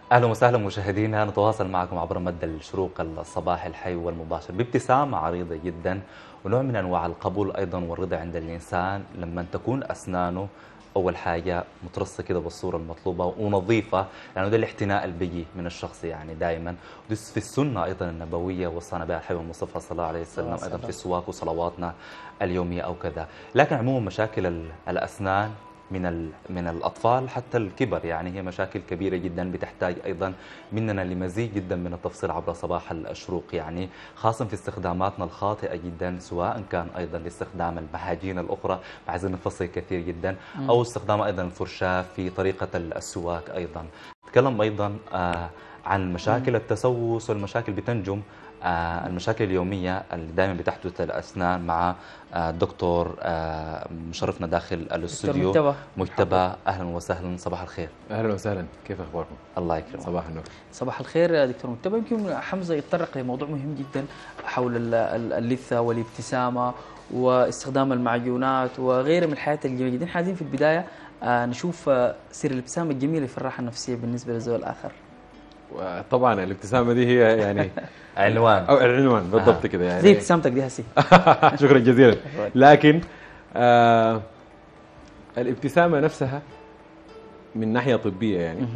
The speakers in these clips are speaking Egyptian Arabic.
اهلا وسهلا مشاهدينا نتواصل معكم عبر مد الشروق الصباحي الحي والمباشر بابتسامه عريضه جدا ونوع من انواع القبول ايضا والرضا عند الانسان لما تكون اسنانه اول حاجه مترصه كده بالصوره المطلوبه ونظيفه لانه ده الاحتناء اللي بيجي من الشخص يعني دائما في السنه ايضا النبويه وصانا بها الحبيب المصطفى صلى الله عليه وسلم ايضا في السواك وصلواتنا اليوميه او كذا لكن عموما مشاكل الاسنان من من الاطفال حتى الكبر يعني هي مشاكل كبيره جدا بتحتاج ايضا مننا لمزيد جدا من التفصيل عبر صباح الشروق يعني خاصه في استخداماتنا الخاطئه جدا سواء كان ايضا لاستخدام المهاجين الاخرى عايزين نفصل كثير جدا او استخدام ايضا الفرشاه في طريقه السواك ايضا نتكلم ايضا آه، عن مشاكل التسوس والمشاكل بتنجم آه، المشاكل اليومية اللي دائما بتحدث الأسنان مع الدكتور آه، مشرفنا داخل الاستوديو مجتبى مجتبى أهلا وسهلا صباح الخير أهلا وسهلا كيف أخباركم؟ الله يكرمك صباح النور صباح الخير دكتور مجتبى يمكن حمزة يتطرق لموضوع مهم جدا حول اللثة والابتسامة واستخدام المعجونات وغيرها من الحياة الجميلة جدا عايزين في البداية آه، نشوف سر الابتسامة الجميلة في الراحة النفسية بالنسبة للزول الآخر طبعا الابتسامه دي هي يعني عنوان او العنوان بالضبط كده يعني زي ابتسامتك دي هسي شكرا جزيلا لكن آه الابتسامه نفسها من ناحيه طبيه يعني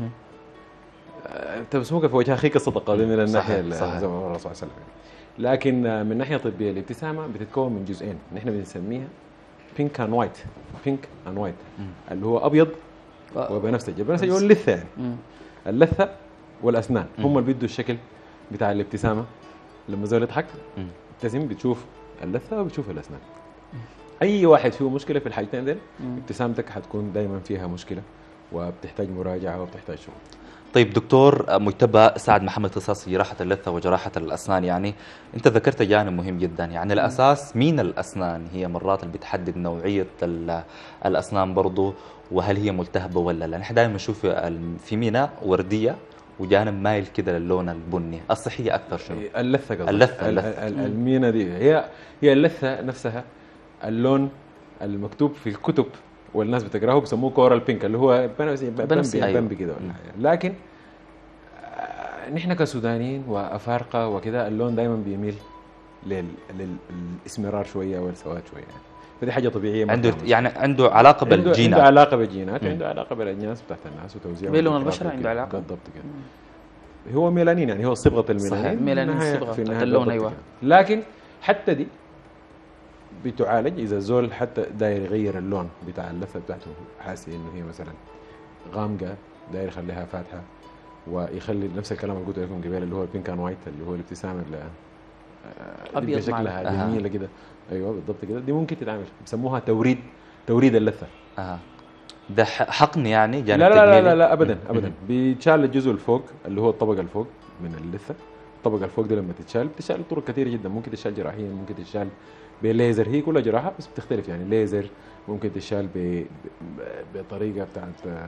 آه تبسمك في وجه اخيك الصدقه دي من الناحيه صحيح صحيح زي ما الرسول صلى الله عليه وسلم لكن آه من ناحيه طبيه الابتسامه بتتكون من جزئين نحن بنسميها بينك اند وايت بينك اند وايت اللي هو ابيض وبنفسجي البنفسجي هو اللثه يعني اللثه والاسنان هم اللي بيدوا الشكل بتاع الابتسامه لما زول يضحك يبتسم بتشوف اللثه وبتشوف الاسنان اي واحد فيه مشكله في الحاجتين دول ابتسامتك حتكون دائما فيها مشكله وبتحتاج مراجعه وبتحتاج شغل طيب دكتور مجتبى سعد محمد اختصاص جراحه اللثه وجراحه الاسنان يعني انت ذكرت جانب مهم جدا يعني الاساس مين الاسنان هي مرات اللي بتحدد نوعيه الاسنان برضه وهل هي ملتهبه ولا لا نحن دائما نشوف في ميناء ورديه وجانب مايل كده للون البني الصحيه اكثر شنو اللثه قصدك اللثه اللثه المينا دي هي هي اللثه نفسها اللون المكتوب في الكتب والناس بتقراه بيسموه كورال بينك اللي هو بنفسي أيوه. بنبي كده ولا حاجه لكن نحن كسودانيين وافارقه وكده اللون دائما بيميل لل... للاسمرار شويه والسواد شويه يعني فدي حاجه طبيعيه عنده يعني عنده علاقه بالجينات عنده علاقه بالجينات عنده علاقه بالاجناس بتاعت الناس وتوزيعهم بلون البشره عنده علاقه بالضبط كده هو ميلانين يعني هو صبغه الميلانين صحيح ميلانين صبغه في اللون ايوه لكن حتى دي بتعالج اذا زول حتى داير يغير اللون بتاع اللفه بتاعته حاسس انه هي مثلا غامقه داير يخليها فاتحه ويخلي نفس الكلام اللي قلت لكم قبل اللي هو البينك اند وايت اللي هو الابتسامه اللي ابيض شكلها جميله كده ايوه بالضبط كده دي ممكن تتعمل بيسموها توريد توريد اللثه اها ده حقن يعني جانب لا لا, لا لا لا ابدا ابدا بيتشال الجزء الفوق اللي هو الطبقه الفوق من اللثه الطبقه الفوق دي لما تتشال بتتشال بطرق كثيره جدا ممكن تتشال جراحيا ممكن تتشال بليزر هي كلها جراحه بس بتختلف يعني ليزر ممكن تتشال ب... بطريقه بتاعت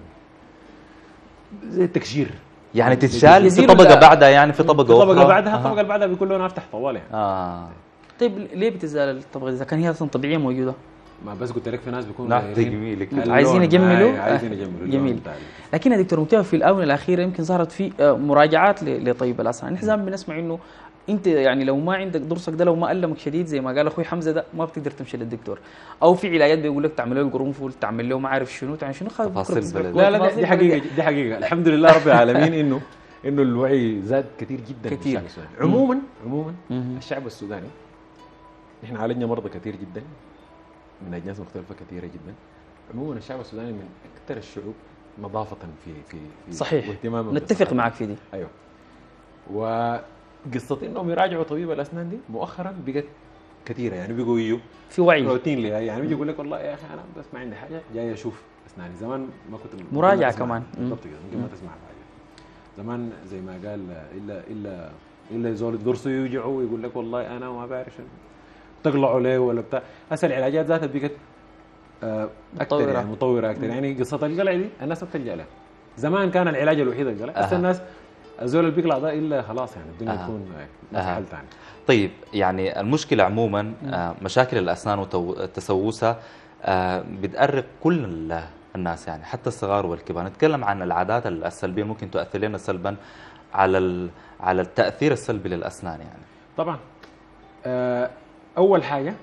زي التكشير يعني تتشال في طبقه بعدها يعني في طبقه اخرى طبقه بعدها الطبقه اللي بعدها بيكون لونها افتح طوال يعني اه طيب ليه بتزال الطبقه دي اذا كان هي اصلا طبيعيه موجوده؟ ما بس قلت لك في ناس بيكونوا نعم تجميل عايزين يجملوا عايزين يجملوا جميل لكن يا دكتور متابع في الاونه الاخيره يمكن ظهرت في مراجعات لطيب الاسنان نحن دائما بنسمع انه انت يعني لو ما عندك ضرسك ده لو ما المك شديد زي ما قال اخوي حمزه ده ما بتقدر تمشي للدكتور او في علاجات بيقول لك تعمل له القرنفل تعمل له ما عارف شنو تعمل شنو لا لا دي حقيقه دي حقيقه الحمد لله رب العالمين انه انه الوعي زاد كثير جدا كثير عموما عموما الشعب السوداني احنا عالجنا مرضى كثير جدا من اجناس مختلفه كثيره جدا عموما الشعب السوداني من اكثر الشعوب نظافه في في, في صحيح واهتماما نتفق معك في دي ايوه وقصه انهم يراجعوا طبيب الاسنان دي مؤخرا بقت كثيره يعني بيجوا يجوا في وعي روتين لها يعني بيجي يقول لك والله يا اخي انا بس ما عندي حاجه جاي اشوف اسناني زمان ما كنت مراجعه كمان بالضبط كده ممكن ما تسمع حاجه زمان زي ما قال الا الا الا زول ضرسه يوجعه ويقول لك والله انا ما بعرف شنو تقلعوا ليه ولا بتاع هسه العلاجات ذاتها بقت اكثر مطورة. يعني مطوره اكثر يعني قصه القلع دي الناس ما بتلجا لها زمان كان العلاج الوحيد القلع هسه أه. الناس الزول اللي بيقلع ده الا خلاص يعني الدنيا أه. تكون ما في حل ثاني طيب يعني المشكله عموما آه مشاكل الاسنان وتسوسها آه بتأرق كل الناس يعني حتى الصغار والكبار نتكلم عن العادات السلبيه ممكن تؤثر لنا سلبا على على التاثير السلبي للاسنان يعني طبعا آه، اول حاجه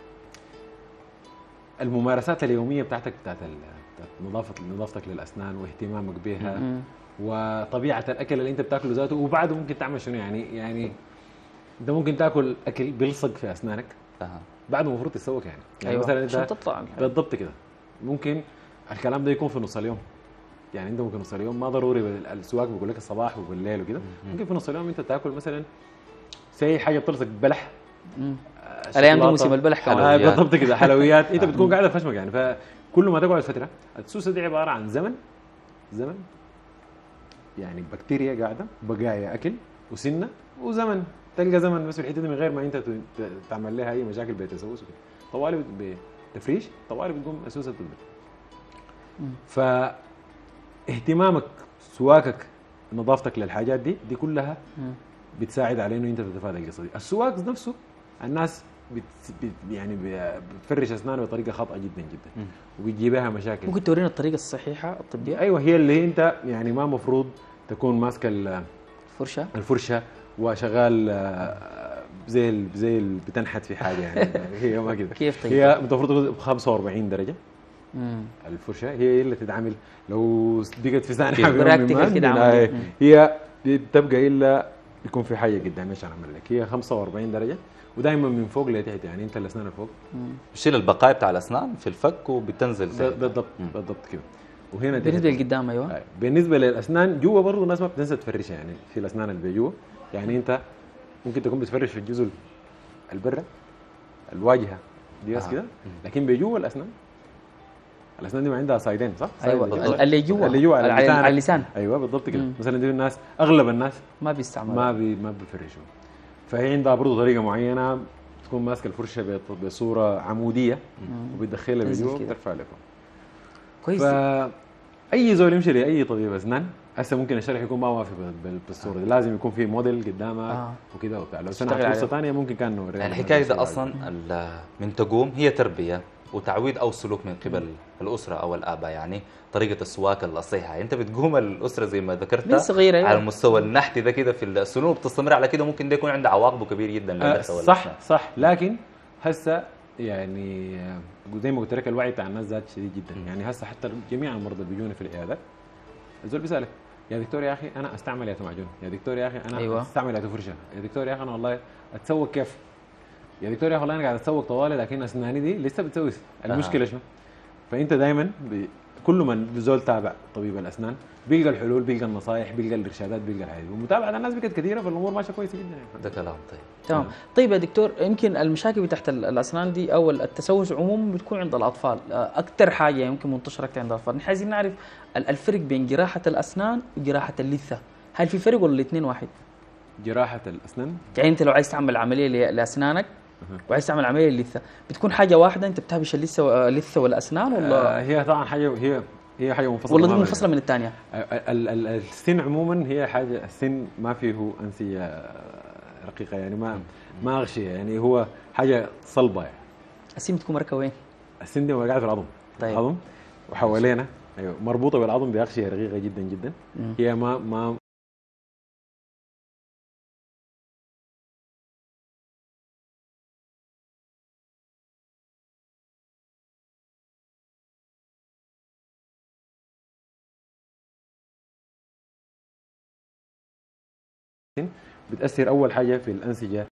الممارسات اليوميه بتاعتك بتاعت نظافه نظافتك للاسنان واهتمامك بها وطبيعه الاكل اللي انت بتاكله ذاته وبعده ممكن تعمل شنو يعني يعني انت ممكن تاكل اكل بيلصق في اسنانك أه. بعده المفروض تتسوق يعني, يعني أيوة. مثلا انت تطلع بالضبط كده ممكن الكلام ده يكون في نص اليوم يعني انت ممكن نص اليوم ما ضروري السواق بيقول لك الصباح وبالليل وكده ممكن في نص اليوم انت تاكل مثلا زي حاجه بتلصق بلح آه الايام دي موسم البلح كمان آه بالضبط كده حلويات انت بتكون قاعده في فشمك يعني فكل ما تقعد فتره السوسه دي عباره عن زمن زمن يعني بكتيريا قاعده بقايا اكل وسنه وزمن تلقى زمن بس في الحته دي من غير ما انت تعمل لها اي مشاكل بتسوس وكده طوالي بتفريش طوالي بتقوم اسوسه تثبت ف اهتمامك سواكك نظافتك للحاجات دي دي كلها بتساعد على انه انت تتفادى القصه دي السواك نفسه الناس بت بت يعني بتفرش اسنانه بطريقه خاطئه جدا جدا وبتجيبها مشاكل ممكن تورينا الطريقه الصحيحه الطبيه ايوه هي اللي انت يعني ما مفروض تكون ماسكه الفرشه الفرشه وشغال آه، زي زي بتنحت في حاجه يعني هي ما كده كيف طيب؟ هي المفروض تكون ب 45 درجه مم. الفرشه هي اللي تتعامل لو بقت في سنه كده هي بتبقى الا يكون في حاجه قدام ايش اعمل لك هي 45 درجه ودائما من فوق لتحت يعني انت الاسنان الفوق بتشيل البقايا بتاع الاسنان في الفك وبتنزل بالضبط بالضبط كده وهنا بالنسبه لقدام ايوه آه، بالنسبه للاسنان جوا برضه الناس ما بتنسى تفرشها يعني في الاسنان اللي جوا يعني انت ممكن تكون بتفرش في الجزء البرة الواجهه دي بس آه. كده لكن بجوا الاسنان الاسنان دي ما عندها سايدين صح؟ ايوه اللي جوا اللي جوا على, على اللسان ايوه بالضبط كده مثلا دي الناس اغلب الناس ما بيستعملوا ما بي ما بيفرشوا فهي عندها برضه طريقه معينه تكون ماسكه الفرشه بصوره عموديه وبتدخلها بجوا وبترفع لفوق كويس اي زول يمشي لاي طبيب اسنان هسه ممكن الشرح يكون ما وافق بالصوره دي لازم يكون في موديل قدامك آه. وكده وبتاع لو سنه فرصه ثانيه ممكن كان نوريها الحكايه ده اصلا من تقوم هي تربيه وتعويد او سلوك من قبل الاسره او الاباء يعني طريقه السواك الصحيحه انت بتقوم الاسره زي ما ذكرت من صغيره على المستوى النحتي ده كده في السلوك بتستمر على كده ممكن ده يكون عنده عواقبه كبير جدا أه صح صح لكن هسه يعني زي ما قلت لك الوعي بتاع الناس زاد شديد جدا يعني هسه حتى جميع المرضى بيجوني في العيادات الزول بيسالك يا دكتور يا اخي انا استعمل يا معجون يا دكتور يا اخي انا أيوة. استعمل يا فرشه يا دكتور يا اخي انا والله اتسوق كيف يا دكتور يا اخي والله انا قاعد اتسوق طوالي لكن اسناني دي لسه بتسوي المشكله شنو فانت دايما كل من زول تابع طبيب الاسنان بيلقى الحلول بيلقى النصائح بيلقى الارشادات بيلقى الحاجات ومتابعه الناس بقت كثيره فالامور ماشيه كويسه جدا يعني ده كلام طيب تمام طيب يا دكتور يمكن المشاكل بتاعت الاسنان دي او التسوس عموما بتكون عند الاطفال اكثر حاجه يمكن منتشره عند الاطفال نحن عايزين نعرف الفرق بين جراحه الاسنان وجراحه اللثه هل في فرق ولا الاثنين واحد جراحه الاسنان يعني انت لو عايز تعمل عمليه لاسنانك وعايز تعمل عمليه للثه بتكون حاجه واحده انت بتهبش اللثه اللثه والاسنان ولا آه هي طبعا حاجه هي هي حاجه منفصله والله دي منفصله من الثانيه السن عموما هي حاجه السن ما فيه انسيه رقيقه يعني ما ما اغشيه يعني هو حاجه صلبه يعني السن بتكون مركبه وين؟ السن دي قاعده في العظم طيب العظم وحوالينا ايوه مربوطه بالعظم باغشيه رقيقه جدا جدا هي ما ما بتاثر اول حاجه في الانسجه